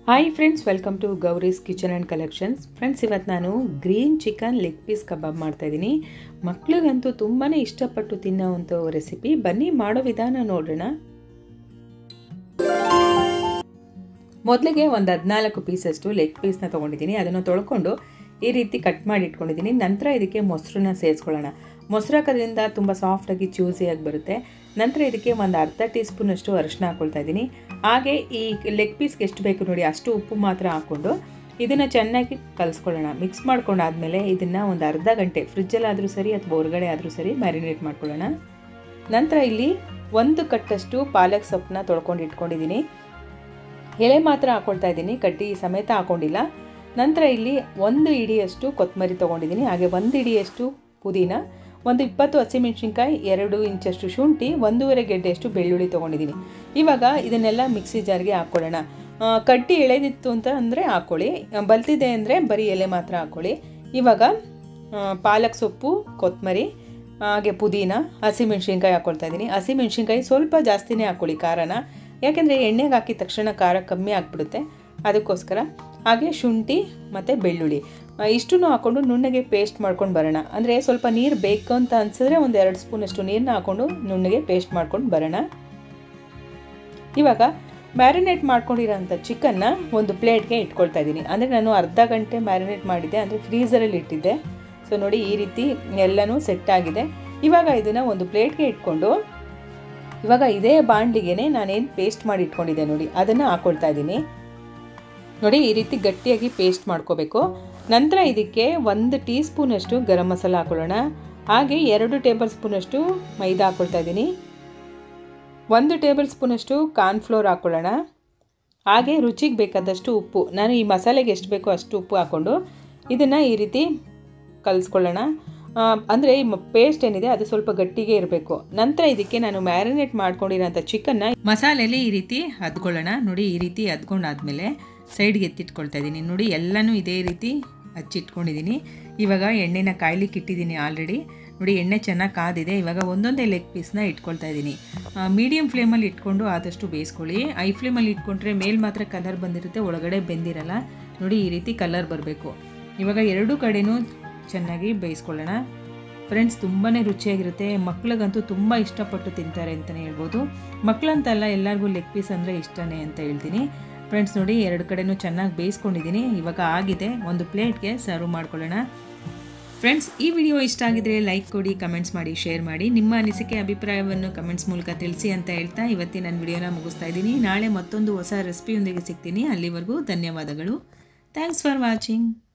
hi friends welcome to Gowri's kitchen and collections friends ಇವತ್ತು ನಾನು green chicken leg piece kebab ಮಾಡ್ತಾಯಿದ್ದೀನಿ ಮಕ್ಳಿಗಂತೂ ತುಂಬಾ ಇಷ್ಟಪಟ್ಟು ತಿನ್ನೋವಂಥ ರೆಸಿಪಿ ಬನ್ನಿ ಮಾಡೋ ವಿಧಾನ ನೋಡೋಣ ಮೊದಲಿಗೆ ಒಂದು ಹದಿನಾಲ್ಕು ಪೀಸಷ್ಟು ಲೆಗ್ ಪೀಸ್ನ ತೊಗೊಂಡಿದ್ದೀನಿ ಅದನ್ನು ತೊಳ್ಕೊಂಡು ಈ ರೀತಿ ಕಟ್ ಮಾಡಿ ಇಟ್ಕೊಂಡಿದ್ದೀನಿ ನಂತರ ಇದಕ್ಕೆ ಮೊಸರನ್ನ ಸೇರಿಸ್ಕೊಳ್ಳೋಣ ಮೊಸರು ಹಾಕೋದ್ರಿಂದ ತುಂಬ ಸಾಫ್ಟಾಗಿ ಚ್ಯೂಸಿಯಾಗಿ ಬರುತ್ತೆ ನಂತರ ಇದಕ್ಕೆ ಒಂದು ಅರ್ಧ ಟೀ ಸ್ಪೂನಷ್ಟು ಅರಿಶಿನ ಹಾಕ್ಕೊಳ್ತಾ ಇದ್ದೀನಿ ಹಾಗೆ ಈ ಲೆಗ್ ಪೀಸ್ಗೆ ಎಷ್ಟು ಬೇಕು ನೋಡಿ ಅಷ್ಟು ಉಪ್ಪು ಮಾತ್ರ ಹಾಕ್ಕೊಂಡು ಇದನ್ನು ಚೆನ್ನಾಗಿ ಕಲಿಸ್ಕೊಳ್ಳೋಣ ಮಿಕ್ಸ್ ಮಾಡ್ಕೊಂಡಾದಮೇಲೆ ಇದನ್ನು ಒಂದು ಅರ್ಧ ಗಂಟೆ ಫ್ರಿಜ್ಜಲ್ಲಾದರೂ ಸರಿ ಅಥವಾ ಹೊರಗಡೆ ಆದರೂ ಸರಿ ಮ್ಯಾರಿನೇಟ್ ಮಾಡ್ಕೊಳ್ಳೋಣ ನಂತರ ಇಲ್ಲಿ ಒಂದು ಕಟ್ಟಷ್ಟು ಪಾಲಕ್ ಸೊಪ್ಪನ್ನ ತೊಳ್ಕೊಂಡು ಇಟ್ಕೊಂಡಿದ್ದೀನಿ ಎಲೆ ಮಾತ್ರ ಹಾಕ್ಕೊಳ್ತಾ ಇದ್ದೀನಿ ಕಡ್ಡಿ ಸಮೇತ ಹಾಕ್ಕೊಂಡಿಲ್ಲ ನಂತರ ಇಲ್ಲಿ ಒಂದು ಇಡಿಯಷ್ಟು ಕೊತ್ತಂಬರಿ ತೊಗೊಂಡಿದ್ದೀನಿ ಹಾಗೆ ಒಂದು ಇಡಿಯಷ್ಟು ಪುದೀನ ಒಂದು ಇಪ್ಪತ್ತು ಹಸಿಮೆಣ್ಸಿನ್ಕಾಯಿ ಎರಡು ಇಂಚಷ್ಟು ಶುಂಠಿ ಒಂದೂವರೆ ಗೆಡ್ಡೆಯಷ್ಟು ಬೆಳ್ಳುಳ್ಳಿ ತೊಗೊಂಡಿದ್ದೀನಿ ಇವಾಗ ಇದನ್ನೆಲ್ಲ ಮಿಕ್ಸಿ ಜಾರ್ಗೆ ಹಾಕ್ಕೊಳ್ಳೋಣ ಕಡ್ಡಿ ಎಳೆದಿತ್ತು ಅಂತ ಅಂದರೆ ಹಾಕ್ಕೊಳ್ಳಿ ಬಲ್ತಿದೆ ಅಂದರೆ ಬರೀ ಎಲೆ ಮಾತ್ರ ಹಾಕ್ಕೊಳ್ಳಿ ಇವಾಗ ಪಾಲಕ್ ಸೊಪ್ಪು ಕೊತ್ತಂಬರಿ ಹಾಗೆ ಪುದೀನ ಹಸಿಮೆಣ್ಸಿನ್ಕಾಯಿ ಹಾಕ್ಕೊಳ್ತಾ ಇದ್ದೀನಿ ಹಸಿಮೆಣ್ಸಿನ್ಕಾಯಿ ಸ್ವಲ್ಪ ಜಾಸ್ತಿನೇ ಹಾಕ್ಕೊಳ್ಳಿ ಖಾರನ ಯಾಕೆಂದರೆ ಎಣ್ಣೆಗೆ ಹಾಕಿದ ತಕ್ಷಣ ಖಾರ ಕಮ್ಮಿ ಆಗಿಬಿಡುತ್ತೆ ಅದಕ್ಕೋಸ್ಕರ ಹಾಗೆ ಶುಂಠಿ ಮತ್ತು ಬೆಳ್ಳುಳ್ಳಿ ಇಷ್ಟೂ ಹಾಕ್ಕೊಂಡು ನುಣ್ಣಗೆ ಪೇಸ್ಟ್ ಮಾಡ್ಕೊಂಡು ಬರೋಣ ಅಂದರೆ ಸ್ವಲ್ಪ ನೀರು ಬೇಕು ಅಂತ ಅನಿಸಿದ್ರೆ ಒಂದು ಎರಡು ಸ್ಪೂನಷ್ಟು ನೀರನ್ನ ಹಾಕ್ಕೊಂಡು ನುಣ್ಣಗೆ ಪೇಸ್ಟ್ ಮಾಡ್ಕೊಂಡು ಬರೋಣ ಇವಾಗ ಮ್ಯಾರಿನೇಟ್ ಮಾಡ್ಕೊಂಡಿರೋಂಥ ಚಿಕನ್ನ ಒಂದು ಪ್ಲೇಟ್ಗೆ ಇಟ್ಕೊಳ್ತಾ ಇದ್ದೀನಿ ಅಂದರೆ ನಾನು ಅರ್ಧ ಗಂಟೆ ಮ್ಯಾರಿನೇಟ್ ಮಾಡಿದ್ದೆ ಅಂದರೆ ಫ್ರೀಝರಲ್ಲಿ ಇಟ್ಟಿದ್ದೆ ಸೊ ನೋಡಿ ಈ ರೀತಿ ಎಲ್ಲನೂ ಸೆಟ್ ಆಗಿದೆ ಇವಾಗ ಇದನ್ನು ಒಂದು ಪ್ಲೇಟ್ಗೆ ಇಟ್ಕೊಂಡು ಇವಾಗ ಇದೇ ಬಾಂಡ್ಲಿಗೆ ನಾನೇನು ಪೇಸ್ಟ್ ಮಾಡಿ ಇಟ್ಕೊಂಡಿದ್ದೆ ನೋಡಿ ಅದನ್ನು ಹಾಕ್ಕೊಳ್ತಾ ಇದ್ದೀನಿ ನೋಡಿ ಈ ರೀತಿ ಗಟ್ಟಿಯಾಗಿ ಪೇಸ್ಟ್ ಮಾಡ್ಕೋಬೇಕು ನಂತರ ಇದಕ್ಕೆ ಒಂದು ಟೀ ಸ್ಪೂನಷ್ಟು ಗರಂ ಮಸಾಲ ಹಾಕೊಳ್ಳೋಣ ಹಾಗೆ ಎರಡು ಟೇಬಲ್ ಸ್ಪೂನಷ್ಟು ಮೈದಾ ಹಾಕ್ಕೊಳ್ತಾ ಇದ್ದೀನಿ ಒಂದು ಟೇಬಲ್ ಸ್ಪೂನಷ್ಟು ಕಾರ್ನ್ಫ್ಲೋರ್ ಹಾಕ್ಕೊಳ್ಳೋಣ ಹಾಗೆ ರುಚಿಗೆ ಬೇಕಾದಷ್ಟು ಉಪ್ಪು ನಾನು ಈ ಮಸಾಲೆಗೆ ಎಷ್ಟು ಬೇಕೋ ಅಷ್ಟು ಉಪ್ಪು ಹಾಕ್ಕೊಂಡು ಇದನ್ನು ಈ ರೀತಿ ಕಲಿಸ್ಕೊಳ್ಳೋಣ ಅಂದರೆ ಈ ಪೇಸ್ಟ್ ಏನಿದೆ ಅದು ಸ್ವಲ್ಪ ಗಟ್ಟಿಗೆ ಇರಬೇಕು ನಂತರ ಇದಕ್ಕೆ ನಾನು ಮ್ಯಾರಿನೇಟ್ ಮಾಡ್ಕೊಂಡಿರೋಂಥ ಚಿಕನ್ನ ಮಸಾಲೆಯಲ್ಲಿ ಈ ರೀತಿ ಹದ್ಕೊಳ್ಳೋಣ ನೋಡಿ ಈ ರೀತಿ ಹದ್ಕೊಂಡಾದ್ಮೇಲೆ ಸೈಡ್ಗೆ ಎತ್ತಿಟ್ಕೊಳ್ತಾ ಇದ್ದೀನಿ ನೋಡಿ ಎಲ್ಲನೂ ಇದೇ ರೀತಿ ಹಚ್ಚಿಟ್ಕೊಂಡಿದ್ದೀನಿ ಇವಾಗ ಎಣ್ಣೆನ ಕಾಯ್ಲಿಕ್ಕೆ ಇಟ್ಟಿದ್ದೀನಿ ಆಲ್ರೆಡಿ ನೋಡಿ ಎಣ್ಣೆ ಚೆನ್ನಾಗಿ ಕಾದಿದೆ ಇವಾಗ ಒಂದೊಂದೇ ಲೆಗ್ ಪೀಸ್ನ ಇಟ್ಕೊಳ್ತಾ ಇದ್ದೀನಿ ಮೀಡಿಯಮ್ ಫ್ಲೇಮಲ್ಲಿ ಇಟ್ಕೊಂಡು ಆದಷ್ಟು ಬೇಯಿಸ್ಕೊಳ್ಳಿ ಐ ಫ್ಲೇಮಲ್ಲಿ ಇಟ್ಕೊಂಡ್ರೆ ಮೇಲೆ ಮಾತ್ರ ಕಲರ್ ಬಂದಿರುತ್ತೆ ಒಳಗಡೆ ಬೆಂದಿರಲ್ಲ ನೋಡಿ ಈ ರೀತಿ ಕಲರ್ ಬರಬೇಕು ಇವಾಗ ಎರಡೂ ಕಡೆನೂ ಚೆನ್ನಾಗಿ ಬೇಯಿಸ್ಕೊಳ್ಳೋಣ ಫ್ರೆಂಡ್ಸ್ ತುಂಬಾ ರುಚಿಯಾಗಿರುತ್ತೆ ಮಕ್ಳಿಗಂತೂ ತುಂಬ ಇಷ್ಟಪಟ್ಟು ತಿಂತಾರೆ ಅಂತಲೇ ಹೇಳ್ಬೋದು ಮಕ್ಕಳಂತಲ್ಲ ಎಲ್ಲರಿಗೂ ಲೆಗ್ ಪೀಸ್ ಅಂದರೆ ಇಷ್ಟನೇ ಅಂತ ಹೇಳ್ತೀನಿ ಫ್ರೆಂಡ್ಸ್ ನೋಡಿ ಎರಡು ಕಡೆನೂ ಚೆನ್ನಾಗಿ ಬೇಯಿಸ್ಕೊಂಡಿದ್ದೀನಿ ಇವಾಗ ಆಗಿದೆ ಒಂದು ಪ್ಲೇಟ್ಗೆ ಸರ್ವ್ ಮಾಡ್ಕೊಳ್ಳೋಣ ಫ್ರೆಂಡ್ಸ್ ಈ ವಿಡಿಯೋ ಇಷ್ಟ ಆಗಿದ್ರೆ ಲೈಕ್ ಕೊಡಿ ಕಮೆಂಟ್ಸ್ ಮಾಡಿ ಶೇರ್ ಮಾಡಿ ನಿಮ್ಮ ಅನಿಸಿಕೆ ಅಭಿಪ್ರಾಯವನ್ನು ಕಮೆಂಟ್ಸ್ ಮೂಲಕ ತಿಳಿಸಿ ಅಂತ ಹೇಳ್ತಾ ಇವತ್ತಿನ ನನ್ನ ವಿಡಿಯೋನ ಮುಗಿಸ್ತಾ ಇದ್ದೀನಿ ನಾಳೆ ಮತ್ತೊಂದು ಹೊಸ ರೆಸಿಪಿಯೊಂದಿಗೆ ಸಿಗ್ತೀನಿ ಅಲ್ಲಿವರೆಗೂ ಧನ್ಯವಾದಗಳು ಥ್ಯಾಂಕ್ಸ್ ಫಾರ್ ವಾಚಿಂಗ್